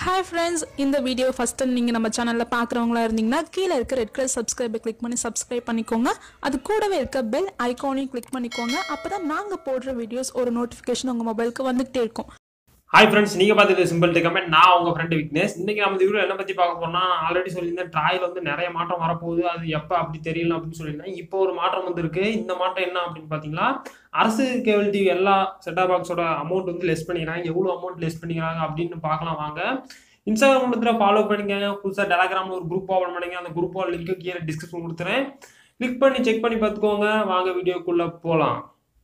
hi friends இந்த video first time நீங்கள் நம்ம சேனலில் பார்க்குறவங்களா இருந்தீங்கன்னா கீழே இருக்க ரெட் கலர் சப்ஸ்கிரைபை கிளிக் பண்ணி சப்ஸ்கிரைப் பண்ணிக்கோங்க அது கூடவே இருக்க பெல் ஐகானையும் கிளிக் பண்ணிக்கோங்க அப்போ தான் நாங்கள் போடுற வீடியோஸ் ஒரு நோட்டிஃபிகேஷன் உங்கள் மொபைலுக்கு வந்துகிட்டே இருக்கும் ஹாய் ஃப்ரெண்ட்ஸ் நீங்க பார்த்துட்டு சிம்பிள் கமெண்ட் நான் உங்க ஃப்ரெண்ட் விக்னேஷ் இன்னைக்கு நம்ம இந்த வீடியோ என்ன பத்தி பார்க்க போறோம்னா ஆல்ரெடி சொல்லியிருந்தேன் ட்ராயில் வந்து நிறைய மாற்றம் வரப்போகுது அது எப்போ அப்படி தெரியல அப்படின்னு சொல்லியிருந்தேன் இப்போ ஒரு மாற்றம் வந்திருக்கு இந்த மாற்றம் என்ன அப்படின்னு பார்த்தீங்கன்னா அரசு கேபிள் டிவி எல்லா செட்டாப் பாக்ஸோட அமௌண்ட் வந்து லெஸ் பண்ணிக்கிறாங்க எவ்வளோ அமௌண்ட் லெஸ் பண்ணிக்கிறாங்க அப்படின்னு பார்க்கலாம் வாங்க இன்ஸ்டாகிராம் கொடுத்துற ஃபாலோ பண்ணிக்கங்க புதுசாக டெலகிராமில் ஒரு குரூப் ஓப்பன் பண்ணுங்க அந்த குரூப்போட லிங்க்கு கீழே டிஸ்கிரிப்ஷன் கொடுத்துறேன் கிளிக் பண்ணி செக் பண்ணி பார்த்துக்கோங்க வாங்க வீடியோக்குள்ளே போகலாம்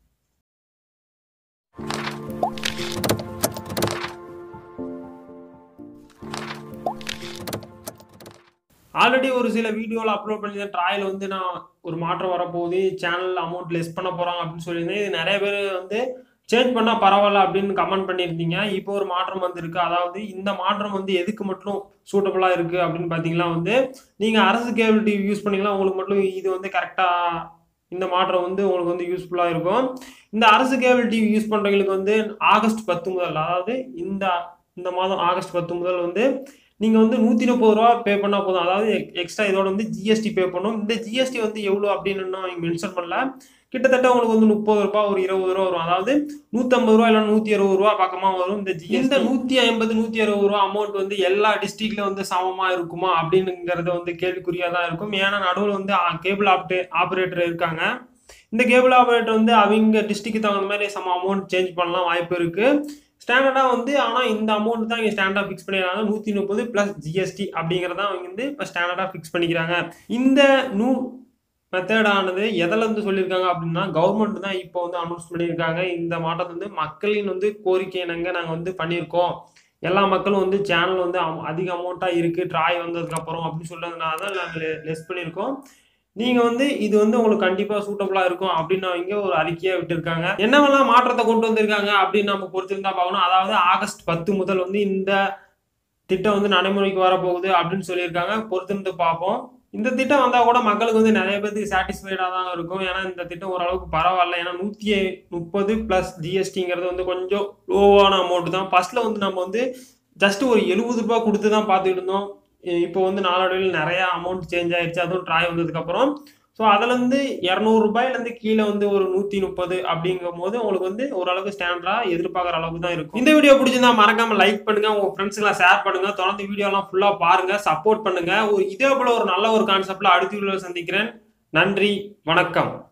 ஆல்ரெடி ஒரு சில வீடியோவில் அப்லோட் பண்ணியிருந்தேன் ட்ராயில் வந்து நான் ஒரு மாற்றம் வரப்போகுது சேனல் அமௌண்ட் லெஸ் பண்ண போகிறாங்க அப்படின்னு சொல்லியிருந்தேன் இது நிறைய பேர் வந்து சேஞ்ச் பண்ணால் பரவாயில்ல அப்படின்னு கமெண்ட் பண்ணியிருந்தீங்க இப்போ ஒரு மாற்றம் வந்திருக்கு அதாவது இந்த மாற்றம் வந்து எதுக்கு மட்டும் சூட்டபுளாக இருக்குது அப்படின்னு பார்த்தீங்கன்னா வந்து நீங்கள் அரசு கேபிள் டிவி யூஸ் பண்ணீங்கன்னா உங்களுக்கு மட்டும் இது வந்து கரெக்டாக இந்த மாற்றம் வந்து உங்களுக்கு வந்து யூஸ்ஃபுல்லாக இருக்கும் இந்த அரசு கேபிள் டிவி யூஸ் பண்ணுறவங்களுக்கு வந்து ஆகஸ்ட் பத்து முதல் அதாவது இந்த இந்த மாதம் ஆகஸ்ட் பத்து முதல் வந்து நீங்கள் வந்து நூற்றி முப்பது ரூபா பே பண்ணால் போதும் அதாவது எக்ஸ்ட்ரா இதோட வந்து ஜிஎஸ்டி பே பண்ணணும் இந்த ஜிஎஸ்டி வந்து எவ்வளோ அப்படின்னு இன்னும் மென்ஷன் பண்ணல கிட்டத்தட்ட உங்களுக்கு வந்து முப்பது ரூபா ஒரு இருபது ரூபா வரும் அதாவது நூற்றம்பது ரூபா இல்லை நூற்றி அறுபது ரூபா பக்கமாக வரும் இந்த ஜி இந்த நூற்றி ஐம்பது நூற்றி அறுபது ரூபா அமௌண்ட் வந்து எல்லா டிஸ்ட்ரிக்ட்ல வந்து சமமாக இருக்குமா அப்படிங்கிறது வந்து கேள்விக்குறியாக தான் இருக்கும் ஏன்னா நடுவில் வந்து கேபிள் ஆப்டே ஆப்ரேட்டர் இருக்காங்க இந்த கேபிள் ஆப்ரேட்டர் வந்து அவங்க டிஸ்ட்ரிக்ட் தகுந்த மாதிரி சம அமௌண்ட் சேஞ்ச் பண்ணலாம் வாய்ப்பு இருக்குது ஸ்டாண்டர்டாக வந்து ஆனால் இந்த அமௌண்ட் தான் இங்கே ஸ்டாண்டர்டாக ஃபிக்ஸ் பண்ணிடுறாங்க நூற்றி முப்பது ப்ளஸ் ஜிஎஸ்டி அப்படிங்கிறத அவங்க வந்து இப்போ ஸ்டாண்டர்டாக ஃபிக்ஸ் பண்ணிக்கிறாங்க இந்த நூ மெத்தடானது எதிலேருந்து சொல்லியிருக்காங்க அப்படின்னா கவர்மெண்ட் தான் இப்போ வந்து அனௌன்ஸ் பண்ணியிருக்காங்க இந்த மாற்றத்தை வந்து மக்களின் வந்து கோரிக்கை இணங்க நாங்கள் வந்து பண்ணியிருக்கோம் எல்லா மக்களும் வந்து சேனல் வந்து அம்- அதிக அமௌண்ட்டாக இருக்குது ட்ராய் வந்ததுக்கப்புறம் அப்படின்னு சொல்கிறதுனால தான் நாங்கள் லெஸ் பண்ணியிருக்கோம் நீங்கள் வந்து இது வந்து உங்களுக்கு கண்டிப்பாக சூட்டபுளாக இருக்கும் அப்படின்னு அவங்க ஒரு அறிக்கையாக விட்டுருக்காங்க என்னவெல்லாம் மாற்றத்தை கொண்டு வந்திருக்காங்க அப்படின்னு நம்ம பொறுத்திருந்தா பார்க்கணும் அதாவது ஆகஸ்ட் பத்து முதல் வந்து இந்த திட்டம் வந்து நடைமுறைக்கு வரப்போகுது அப்படின்னு சொல்லியிருக்காங்க பொறுத்திருந்து பார்ப்போம் இந்த திட்டம் வந்தால் கூட மக்களுக்கு வந்து நிறைய பேருக்கு சாட்டிஸ்ஃபைடாக தான் இருக்கும் ஏன்னா இந்த திட்டம் ஓரளவுக்கு பரவாயில்ல ஏன்னா நூற்றி முப்பது ப்ளஸ் ஜிஎஸ்டிங்கிறது வந்து கொஞ்சம் லோவான அமௌண்ட் தான் ஃபர்ஸ்ட்ல வந்து நம்ம வந்து ஜஸ்ட் ஒரு எழுபது ரூபாய் கொடுத்து தான் பார்த்துட்டு இருந்தோம் இ- இப்போ வந்து நாளடைவில் நிறைய அமௌண்ட் சேஞ்ச் ஆயிடுச்சு அதுவும் ட்ராய் வந்ததுக்கப்புறம் ஸோ அதுலேருந்து இரநூறுபாயிலேருந்து கீழே வந்து ஒரு நூற்றி முப்பது அப்படிங்கும் போது உங்களுக்கு வந்து ஓரளவுக்கு ஸ்டாண்டர்டாக எதிர்பார்க்குற அளவுக்கு தான் இருக்கும் இந்த வீடியோ பிடிச்சிருந்தா மறக்காம லைக் பண்ணுங்க உங்க ஃப்ரெண்ட்ஸ்க்கெல்லாம் ஷேர் பண்ணுங்க தொடர்ந்து வீடியோலாம் ஃபுல்லாக பாருங்க சப்போர்ட் பண்ணுங்க ஒரு இதே போல ஒரு நல்ல ஒரு கான்செப்ட்ல அடுத்த வீடியோவில் சந்திக்கிறேன் நன்றி வணக்கம்